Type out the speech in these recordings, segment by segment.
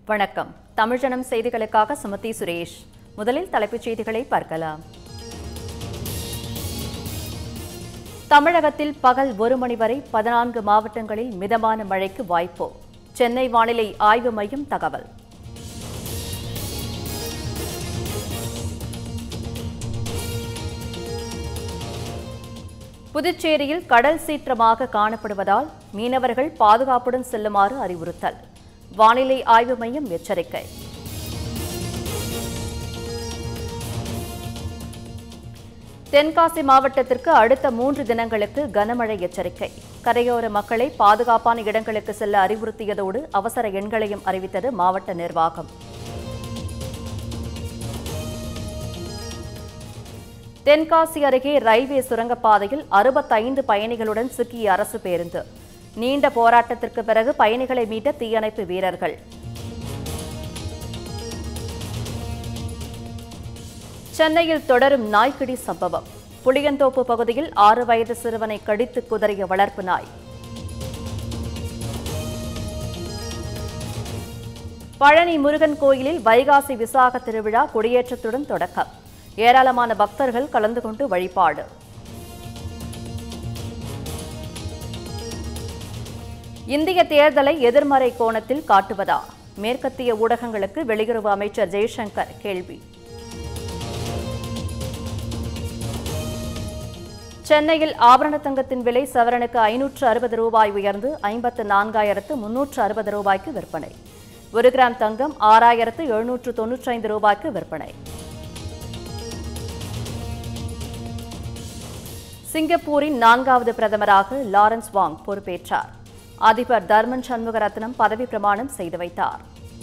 வணக்கம் தமிழ்ஜனம் செய்திகளுக்காக சுமதி சுரேஷ் முதலில் தலைப்புச் செய்திகளை பார்க்கலாம் தமிழகத்தில் பகல் ஒரு மணி வரை பதினான்கு மாவட்டங்களில் மிதமான மழைக்கு வாய்ப்பு சென்னை வானிலை ஆய்வு மையம் தகவல் புதுச்சேரியில் கடல் சீற்றமாக காணப்படுவதால் மீனவர்கள் பாதுகாப்புடன் செல்லுமாறு அறிவுறுத்தல் வானிலை ஆய்வு மையம் எச்சரிக்கை தென்காசி மாவட்டத்திற்கு அடுத்த மூன்று தினங்களுக்கு கனமழை எச்சரிக்கை கரையோர மக்களை பாதுகாப்பான இடங்களுக்கு செல்ல அறிவுறுத்தியதோடு அவசர எண்களையும் அறிவித்தது மாவட்ட நிர்வாகம் தென்காசி அருகே ரயில்வே சுரங்கப்பாதையில் அறுபத்தைந்து பயணிகளுடன் சிக்கிய அரசு பேருந்து நீண்ட போராட்டத்திற்கு பிறகு பயணிகளை மீட்ட தீயணைப்பு வீரர்கள் சென்னையில் தொடரும் நாய்க்கடி சம்பவம் புளியந்தோப்பு பகுதியில் ஆறு வயது சிறுவனை கடித்து குதறிய வளர்ப்பு நாய் பழனி முருகன் கோயிலில் வைகாசி விசாக திருவிழா கொடியேற்றத்துடன் தொடக்கம் ஏராளமான பக்தர்கள் கலந்து கொண்டு வழிபாடு இந்திய தேர்தலை எதிர்மறை கோணத்தில் காட்டுவதா மேற்கத்திய ஊடகங்களுக்கு வெளியுறவு அமைச்சர் ஜெய்சங்கர் கேள்வி சென்னையில் ஆபரண தங்கத்தின் விலை சவரனுக்கு ஐநூற்று அறுபது ரூபாய் உயர்ந்து ஐம்பத்து நான்காயிரத்து முன்னூற்று அறுபது ரூபாய்க்கு விற்பனை ஒரு கிராம் தங்கம் ஆறாயிரத்து எழுநூற்று தொன்னூற்றி ஐந்து ரூபாய்க்கு விற்பனை சிங்கப்பூரின் நான்காவது பிரதமராக லாரன்ஸ் வாங் பொறுப்பேற்றார் அதிபர் தர்மன் சண்முகரத்னம் பதவி பிரமாணம் செய்து வைத்தார்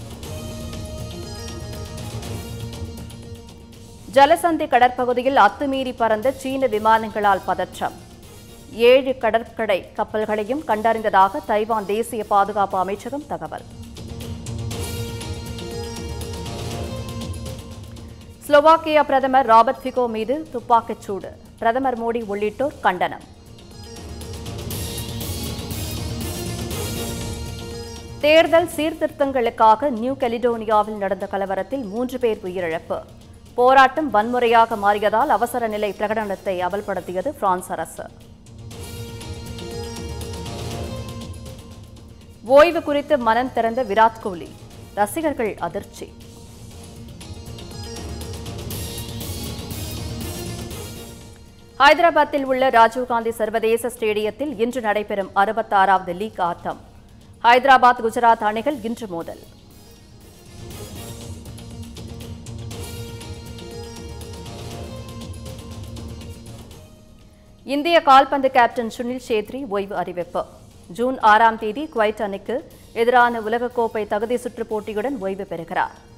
ஜலசந்தி கடற்பகுதியில் அத்துமீறி பறந்த சீன விமானங்களால் பதற்றம் ஏழு கடற்கரை கப்பல்களையும் கண்டறிந்ததாக தைவான் தேசிய பாதுகாப்பு அமைச்சகம் தகவல் ஸ்லோவாக்கியா பிரதமர் ராபர்ட் ஃபிகோ மீது துப்பாக்கிச் சூடு பிரதமர் மோடி உள்ளிட்டோர் கண்டனம் தேர்தல் சீர்திருத்தங்களுக்காக நியூ கலிடோனியாவில் நடந்த கலவரத்தில் மூன்று பேர் உயிரிழப்பு போராட்டம் வன்முறையாக மாறியதால் அவசர நிலை பிரகடனத்தை அமல்படுத்தியது பிரான்ஸ் அரசு ஓய்வு குறித்து மனம் திறந்த விராட் கோலி ரசிகர்கள் அதிர்ச்சி ஹைதராபாத்தில் உள்ள ராஜீவ்காந்தி சர்வதேச ஸ்டேடியத்தில் இன்று நடைபெறும் அறுபத்தாறாவது லீக் ஆட்டம் ஹைதராபாத் குஜராத் அணிகள் இன்று மோதல் இந்திய கால்பந்து கேப்டன் சுனில் சேத்ரி ஓய்வு அறிவிப்பு ஜூன் ஆறாம் தேதி குவைட் அணிக்கு எதிரான உலகக்கோப்பை தகுதி சுற்று போட்டியுடன் ஓய்வு பெறுகிறார்